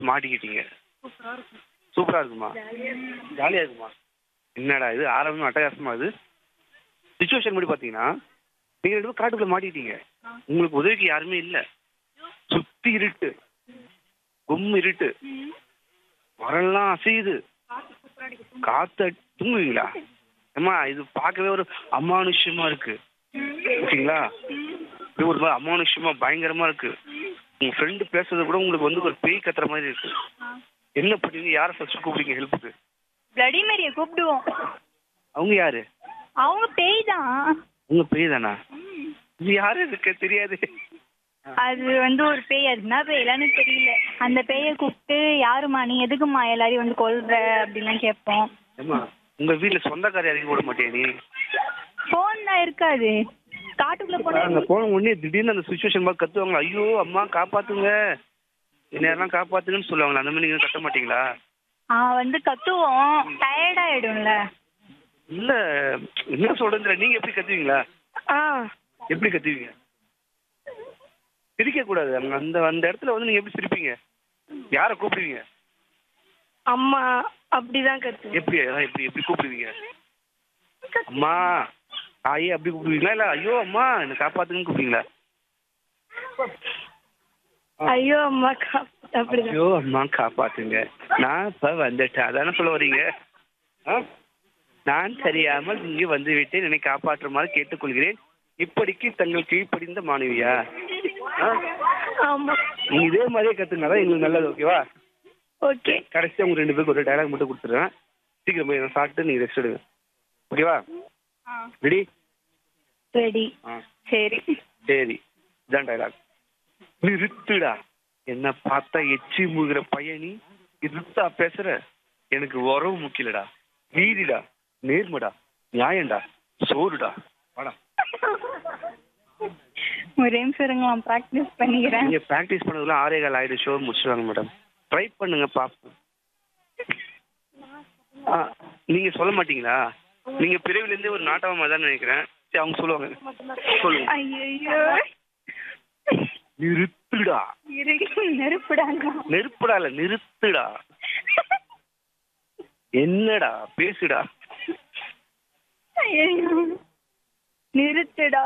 மாட்டிக்கிட்டீங்க சூப்பரா இருக்குமா ஜாலியா இருக்குமா என்னடா இது ஆரம்பம் அட்டகாசமா இது சுச்சுவேஷன் படி பாத்தீங்கன்னா நீங்க ரெண்டு பேரும் காட்டுக்குள்ள மாட்டிக்கிட்டீங்க உங்களுக்கு உதவிக்கு யாருமே இல்ல சுத்தி இருட்டு கும் இருட்டு மரம்லாம் அசையுது காத்து அடி- தூங்குவீங்களா அம்மா இது பார்க்கவே ஒரு அமானுஷ்யமா இருக்கு ஓகேங்களா இது ஒரு மாதிரி அமானுஷ்யமா பயங்கரமா இருக்கு உங்க ஃப்ரெண்டு பேசுறது கூட உங்களுக்கு வந்து ஒரு பேய் கத்துற மாதிரி இருக்கு என்ன பண்ணுவீங்க யாரை ஃபர்ஸ்ட் கூப்பிடுங்க ஹெல்ப்புக்கு பிளடி மேரிய கூப்பிடுவோம் அவங்க யாரு அவங்க பேய் தான் உங்க பேய் தானா இது யாரு இருக்கு தெரியாது அது வந்து ஒரு பேய் அது என்ன பேய்லான்னு தெரியல அந்த பேயை கூப்பிட்டு யாருமா நீ எதுக்குமா எல்லாரையும் வந்து கொல்ற அப்படின்லாம் கேட்போம் ஏம்மா உங்க வீட்டுல சொந்தக்கார இறங்கி விட மாட்டியா நீ போன் தான் இருக்காது காட்டுக்குள்ள போனா அந்த போன உடனே திடீர்னு அந்த சுச்சுவேஷன் பார்த்து கத்துவாங்க ஐயோ அம்மா காப்பாத்துங்க என்னெல்லாம் காப்பாத்துங்கன்னு சொல்லுவாங்களா அந்த மாதிரி நீங்க கத்த மாட்டீங்களா ஆ வந்து கத்துவோம் டயர்ட் ஆயிடும்ல இல்ல என்ன சொல்றது நீங்க எப்படி கத்துவீங்களா ஆ எப்படி கத்துவீங்க சிரிக்க கூடாது அங்க அந்த அந்த இடத்துல வந்து நீங்க எப்படி சிரிப்பீங்க யாரை கூப்பிடுவீங்க அம்மா அப்படிதான் கத்து எப்படி அதான் எப்படி எப்படி கூப்பிடுவீங்க அம்மா தாயே அப்படி கூப்பிடுவீங்களா இல்ல ஐயோ அம்மா என்ன காப்பாத்துங்கன்னு கூப்பிடுவீங்களா ஐயோ அம்மா அப்படிதான் ஐயோ அம்மா காப்பாத்துங்க நான் இப்ப வந்துட்டேன் அதானே சொல்ல வரீங்க ஆ? நான் தெரியாமல் இங்கு வந்து விட்டேன் என்னை காப்பாற்றுமாறு கேட்டுக்கொள்கிறேன் இப்படிக்கு தங்கள் கீழ்ப்படிந்த மாணவியா ஆ? ஆமா நீங்க இதே மாதிரியே கத்துனாதான் எங்களுக்கு நல்லது ஓகேவா ஓகே கடைசியா உங்க ரெண்டு பேருக்கு ஒரு டைலாக் மட்டும் கொடுத்துருவேன் சீக்கிரம் போய் நான் சாப்பிட்டு நீங்க ரெஸ்ட் எடுங்க ஓகேவா ரெடி ரெடி ஆ சரி சரி இதான் டைலாக் நிறுத்துடா என்ன பார்த்தா எச்சி முகிற பையனி இருத்தா பேசுற எனக்கு உறவு முக்கியலடா நீதிடா நேர்மடா நியாயம்டா சோறுடா வாடா ஒரே நிமிஷம் இருங்களா ப்ராக்டிஸ் பண்ணிக்கிறேன் நீங்க பிராக்டிஸ் பண்ணதுல ஆறே கால் ஆயிடு ஷோ முடிச்சிருவாங்க மேடம் ட்ரை பண்ணுங்க பாப்போம் ஆ, நீங்க சொல்ல மாட்டீங்களா நீங்க பிறவில இருந்தே ஒரு நாட்டமா தான் நினைக்கிறேன் சரி அவங்க சொல்லுவாங்க சொல்லுங்க ஐயோ நிறுத்துடா இருக்கு நெருப்புடாங்க நெருப்புடா இல்ல நிறுத்துடா என்னடா பேசுடா ஐயையோ. நிறுத்துடா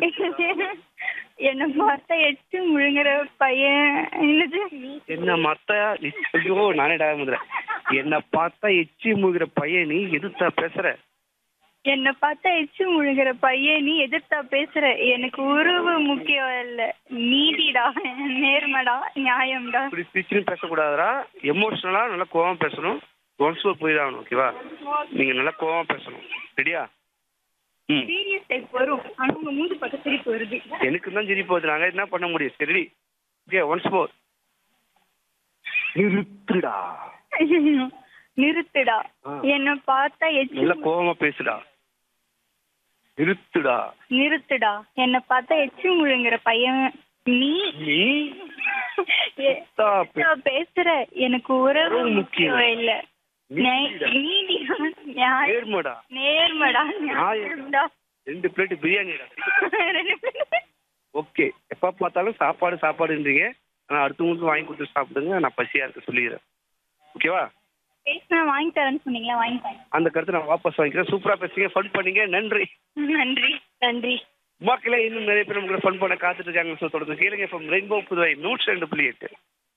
என்ன பார்த்தா எச்சு முழுங்குற பையன் என்னது என்ன மத்த ஐயோ நானே டா முதல்ல என்ன பார்த்தா எச்சி முகிற பையன் நீ எதிர்த்தா பேசுற என்ன பார்த்தா எச்சு முழுங்குற பையன் நீ எதிர்த்தா பேசுற எனக்கு உறவு முக்கியம் இல்ல நீதிடா நேர்மடா நியாயம்டா இப்படி பிச்சுன்னு பேசக்கூடாதுடா எமோஷனலா நல்லா கோவம் பேசணும் ஒன்ஸ் போய் ஆகணும் ஓகேவா நீங்க நல்லா கோவம் பேசணும் ரெடியா ம் சீரியஸ் டைப் வரும் ஆனா உங்க மூஞ்சி பார்த்து சிரிப்பு வருது எனக்கு தான் சிரிப்பு வருது நாங்க என்ன பண்ண முடியும் சரி ஓகே ஒன்ஸ் மோர் நிறுத்துடா ஐயையோ. நிறுத்துடா ஆ. என்ன பார்த்தா எச்சு நல்லா கோவமா பேசுடா நிறுத்துடா நிறுத்துடா என்ன பார்த்தா எச்சு முழுங்குற பையன் நீ நீ எ- சுத்தா பே- நான் பேசுற எனக்கு உறவு உறவு முக்கியம். முக்கியம் இல்ல நீதிடா. நே- நீதிடா நியாயம் நேர்மடா நேர்மடா நியாயம்டா ரெண்டு பிளேட் பிரியாணிடா ரெண்டு பேரும். ஓகே எப்ப பார்த்தாலும் சாப்பாடு சாப்பாடுன்றீங்க ஆனா அடுத்தவங்களுக்கு வாங்கி கொடுத்து சாப்பிடுங்க நான் பசியா இருக்க சொல்லிடுறேன் ஓகேவா பேசினா வாங்கி தரேன்னு சொன்னீங்களா வாங்கி தரேன் அந்த கருத்தை நான் வாபஸ் வாங்கிக்கிறேன் சூப்பரா பேசுங்க ஃபன் பண்ணீங்க நன்றி நன்றி நன்றி மக்களே இன்னும் நிறைய பேர் உங்களை ஃபன் பண்ண காத்துட்டு இருக்காங்க ஸோ தொடர்ந்து கேளுங்க ஃப்ரம் ரெயின்போ புதுவை நூற்றி ரெண்டு புள்ளி எட்டு